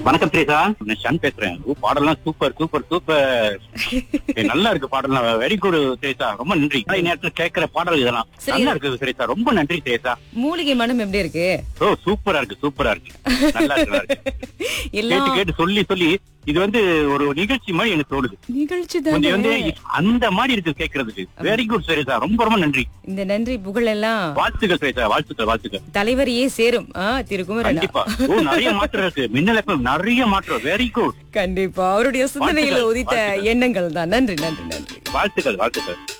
வணக்கம் பிரேசா நான் ஷன் பேசுறேன் ஓ, பாடல்லாம் சூப்பர் சூப்பர் சூப்பர் ஏய், நல்லா இருக்கு பாடலாம் வெரி குட் திரேசா ரொம்ப நன்றி காலை நேரத்துல கேட்கிற பாடல் இதெல்லாம் சரி. நல்லா இருக்கு திரேசா ரொம்ப நன்றி திரேசா மூலிகை மனம் எப்படி இருக்கு ஓ சூப்பரா இருக்கு சூப்பரா இருக்கு நல்லா இருக்கு நல்லா இருக்கு. எல்லாம் கேட்டு கேட்டு சொல்லி சொல்லி இது வந்து ஒரு நிகழ்ச்சி மாதிரி எனக்கு தோணுது நிகழ்ச்சி கொஞ்சம் வந்து தானே அந்த மாதிரி இருக்கு கேட்கறதுக்கு வெரி குட் திரேசா ரொம்ப ரொம்ப நன்றி இந்த நன்றி புகழ் எல்லாம் வாழ்த்துக்கள் திரேசா வாழ்த்துக்கள் வாழ்த்துக்கள் தலைவரையே சேரும் ஆ திருக்குமரன் கண்டிப்பா ஓ நிறைய மாற்றம் இருக்கு மின்னல் FM நிறைய மாற்றம் வெரி குட் கண்டிப்பா அவருடைய சிந்தனையில வாழ்த்துக்கள், உதித்த வாழ்த்துக்கள். எண்ணங்கள் தான் நன்றி நன்றி நன்றி வாழ்த்துக்கள் வாழ்த்துக்கள்